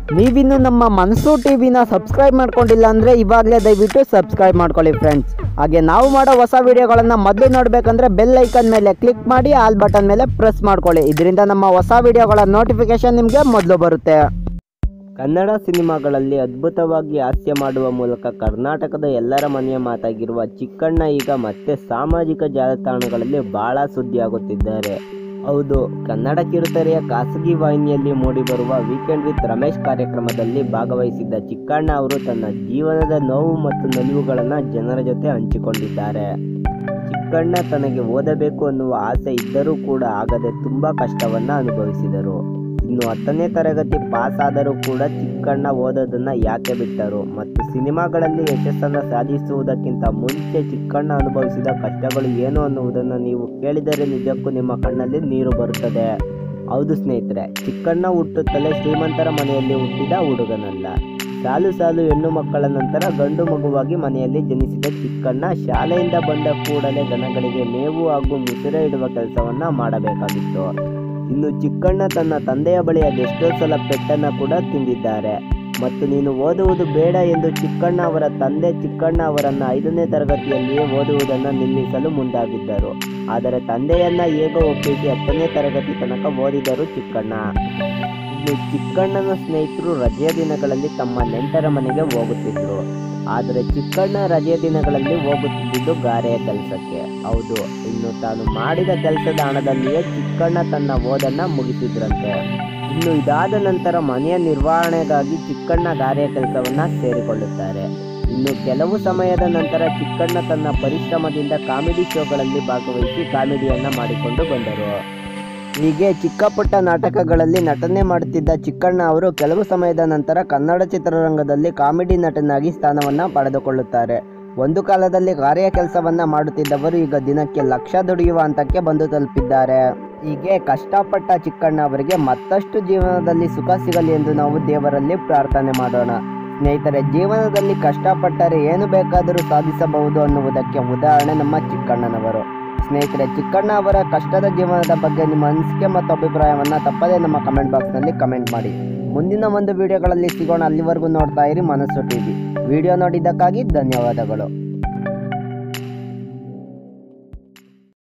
ನೀವಿನ್ನು ನಮ್ಮ ಮನಸ್ಸು ಟಿವಿನ ಸಬ್ಸ್ಕ್ರೈಬ್ ಮಾಡ್ಕೊಂಡಿಲ್ಲ ಅಂದರೆ ಇವಾಗಲೇ ದಯವಿಟ್ಟು ಸಬ್ಸ್ಕ್ರೈಬ್ ಮಾಡ್ಕೊಳ್ಳಿ ಫ್ರೆಂಡ್ಸ್ ಹಾಗೆ ನಾವು ಮಾಡೋ ಹೊಸ ವಿಡಿಯೋಗಳನ್ನು ಮೊದಲು ನೋಡಬೇಕಂದ್ರೆ ಬೆಲ್ ಐಕನ್ ಮೇಲೆ ಕ್ಲಿಕ್ ಮಾಡಿ ಆಲ್ ಬಟನ್ ಮೇಲೆ ಪ್ರೆಸ್ ಮಾಡ್ಕೊಳ್ಳಿ ಇದರಿಂದ ನಮ್ಮ ಹೊಸ ವಿಡಿಯೋಗಳ ನೋಟಿಫಿಕೇಶನ್ ನಿಮಗೆ ಮೊದಲು ಬರುತ್ತೆ ಕನ್ನಡ ಸಿನಿಮಾಗಳಲ್ಲಿ ಅದ್ಭುತವಾಗಿ ಹಾಸ್ಯ ಮಾಡುವ ಮೂಲಕ ಕರ್ನಾಟಕದ ಎಲ್ಲರ ಮನೆಯ ಮಾತಾಗಿರುವ ಚಿಕ್ಕಣ್ಣ ಈಗ ಮತ್ತೆ ಸಾಮಾಜಿಕ ಜಾಲತಾಣಗಳಲ್ಲಿ ಬಹಳ ಸುದ್ದಿಯಾಗುತ್ತಿದ್ದಾರೆ ಹೌದು ಕನ್ನಡ ಕಿರುತೆರೆಯ ಖಾಸಗಿ ವಾಹಿನಿಯಲ್ಲಿ ಮೂಡಿಬರುವ ವೀಕೆಂಡ್ ವಿತ್ ರಮೇಶ್ ಕಾರ್ಯಕ್ರಮದಲ್ಲಿ ಭಾಗವಹಿಸಿದ್ದ ಚಿಕ್ಕಣ್ಣ ಅವರು ತನ್ನ ಜೀವನದ ನೋವು ಮತ್ತು ನಲಿವುಗಳನ್ನು ಜನರ ಜೊತೆ ಹಂಚಿಕೊಂಡಿದ್ದಾರೆ ಚಿಕ್ಕಣ್ಣ ತನಗೆ ಓದಬೇಕು ಅನ್ನುವ ಆಸೆ ಇದ್ದರೂ ಕೂಡ ಆಗದೆ ತುಂಬ ಕಷ್ಟವನ್ನು ಅನುಭವಿಸಿದರು ಇನ್ನು ಹತ್ತನೇ ತರಗತಿ ಪಾಸ್ ಆದರೂ ಕೂಡ ಚಿಕ್ಕಣ್ಣ ಓದೋದನ್ನ ಯಾಕೆ ಬಿಟ್ಟರು ಮತ್ತು ಸಿನಿಮಾಗಳಲ್ಲಿ ಯಶಸ್ಸನ್ನು ಸಾಧಿಸುವುದಕ್ಕಿಂತ ಮುಂಚೆ ಚಿಕ್ಕಣ್ಣ ಅನುಭವಿಸಿದ ಕಷ್ಟಗಳು ಏನು ಅನ್ನುವುದನ್ನು ನೀವು ಕೇಳಿದರೆ ನಿಜಕ್ಕೂ ನಿಮ್ಮ ಕಣ್ಣಲ್ಲಿ ನೀರು ಬರುತ್ತದೆ ಹೌದು ಸ್ನೇಹಿತರೆ ಚಿಕ್ಕಣ್ಣ ಹುಟ್ಟುತ್ತಲೇ ಶ್ರೀಮಂತರ ಮನೆಯಲ್ಲಿ ಹುಟ್ಟಿದ ಹುಡುಗನಲ್ಲ ಸಾಲು ಸಾಲು ಹೆಣ್ಣು ಮಕ್ಕಳ ನಂತರ ಗಂಡು ಮಗುವಾಗಿ ಮನೆಯಲ್ಲಿ ಜನಿಸಿದ ಚಿಕ್ಕಣ್ಣ ಶಾಲೆಯಿಂದ ಬಂದ ಕೂಡಲೇ ದನಗಳಿಗೆ ಮೇವು ಹಾಗೂ ಮುಸುರೆ ಇಡುವ ಕೆಲಸವನ್ನ ಮಾಡಬೇಕಾಗಿತ್ತು ಇನ್ನು ಚಿಕ್ಕಣ್ಣ ತನ್ನ ತಂದೆಯ ಬಳಿ ಅದೆಷ್ಟೋ ಸಲ ಪೆಟ್ಟನ್ನ ಕೂಡ ತಿಂದಿದ್ದಾರೆ ಮತ್ತು ನೀನು ಓದುವುದು ಬೇಡ ಎಂದು ಚಿಕ್ಕಣ್ಣ ಅವರ ತಂದೆ ಚಿಕ್ಕಣ್ಣ ಅವರನ್ನು ಐದನೇ ತರಗತಿಯಲ್ಲಿಯೇ ಓದುವುದನ್ನು ನಿಲ್ಲಿಸಲು ಮುಂದಾಗಿದ್ದರು ಆದರೆ ತಂದೆಯನ್ನ ಹೇಗೋ ಒಪ್ಪಿಸಿ ಹತ್ತನೇ ತರಗತಿ ತನಕ ಓದಿದರು ಚಿಕ್ಕಣ್ಣ ಇನ್ನು ಚಿಕ್ಕಣ್ಣನ ಸ್ನೇಹಿತರು ರಜೆಯ ದಿನಗಳಲ್ಲಿ ತಮ್ಮ ನೆಂಟರ ಮನೆಗೆ ಹೋಗುತ್ತಿದ್ರು ಆದರೆ ಚಿಕ್ಕಣ್ಣ ರಜೆಯ ದಿನಗಳಲ್ಲಿ ಹೋಗುತ್ತಿದ್ದುದು ಗಾರೆಯ ಕೆಲಸಕ್ಕೆ ಹೌದು ಇನ್ನು ತಾನು ಮಾಡಿದ ಕೆಲಸದ ಹಣದಲ್ಲಿಯೇ ಚಿಕ್ಕಣ್ಣ ತನ್ನ ಓದನ್ನ ಮುಗಿಸಿದ್ರಂತೆ ಇನ್ನು ಇದಾದ ನಂತರ ಮನೆಯ ನಿರ್ವಹಣೆಗಾಗಿ ಚಿಕ್ಕಣ್ಣ ಗಾರೆಯ ಕೆಲಸವನ್ನ ಸೇರಿಕೊಳ್ಳುತ್ತಾರೆ ಇನ್ನು ಕೆಲವು ಸಮಯದ ನಂತರ ಚಿಕ್ಕಣ್ಣ ತನ್ನ ಪರಿಶ್ರಮದಿಂದ ಕಾಮಿಡಿ ಶೋಗಳಲ್ಲಿ ಭಾಗವಹಿಸಿ ಕಾಮಿಡಿಯನ್ನ ಮಾಡಿಕೊಂಡು ಬಂದರು ಹೀಗೆ ಚಿಕ್ಕ ಪುಟ್ಟ ನಾಟಕಗಳಲ್ಲಿ ನಟನೆ ಮಾಡುತ್ತಿದ್ದ ಚಿಕ್ಕಣ್ಣ ಅವರು ಕೆಲವು ಸಮಯದ ನಂತರ ಕನ್ನಡ ಚಿತ್ರರಂಗದಲ್ಲಿ ಕಾಮಿಡಿ ನಟನಾಗಿ ಸ್ಥಾನವನ್ನ ಪಡೆದುಕೊಳ್ಳುತ್ತಾರೆ ಒಂದು ಕಾಲದಲ್ಲಿ ಕಾರ್ಯ ಕೆಲಸವನ್ನ ಮಾಡುತ್ತಿದ್ದವರು ಈಗ ದಿನಕ್ಕೆ ಲಕ್ಷ ದುಡಿಯುವ ಹಂತಕ್ಕೆ ಬಂದು ತಲುಪಿದ್ದಾರೆ ಹೀಗೆ ಕಷ್ಟಪಟ್ಟ ಚಿಕ್ಕಣ್ಣ ಅವರಿಗೆ ಮತ್ತಷ್ಟು ಜೀವನದಲ್ಲಿ ಸುಖ ಸಿಗಲಿ ಎಂದು ನಾವು ದೇವರಲ್ಲಿ ಪ್ರಾರ್ಥನೆ ಮಾಡೋಣ ಸ್ನೇಹಿತರೆ ಜೀವನದಲ್ಲಿ ಕಷ್ಟಪಟ್ಟರೆ ಏನು ಬೇಕಾದರೂ ಸಾಧಿಸಬಹುದು ಅನ್ನುವುದಕ್ಕೆ ಉದಾಹರಣೆ ನಮ್ಮ ಚಿಕ್ಕಣ್ಣನವರು ಸ್ನೇಹಿತರೆ ಚಿಕ್ಕಣ್ಣ ಅವರ ಕಷ್ಟದ ಜೀವನದ ಬಗ್ಗೆ ನಿಮ್ಮ ಅನಿಸಿಕೆ ಮತ್ತು ಅಭಿಪ್ರಾಯವನ್ನು ತಪ್ಪದೇ ನಮ್ಮ ಕಮೆಂಟ್ ಬಾಕ್ಸ್ನಲ್ಲಿ ಕಮೆಂಟ್ ಮಾಡಿ ಮುಂದಿನ ಒಂದು ವಿಡಿಯೋಗಳಲ್ಲಿ ಸಿಗೋಣ ಅಲ್ಲಿವರೆಗೂ ನೋಡ್ತಾ ಇರಿ ಮನಸ್ಸು ಟಿವಿ ವಿಡಿಯೋ ನೋಡಿದ್ದಕ್ಕಾಗಿ ಧನ್ಯವಾದಗಳು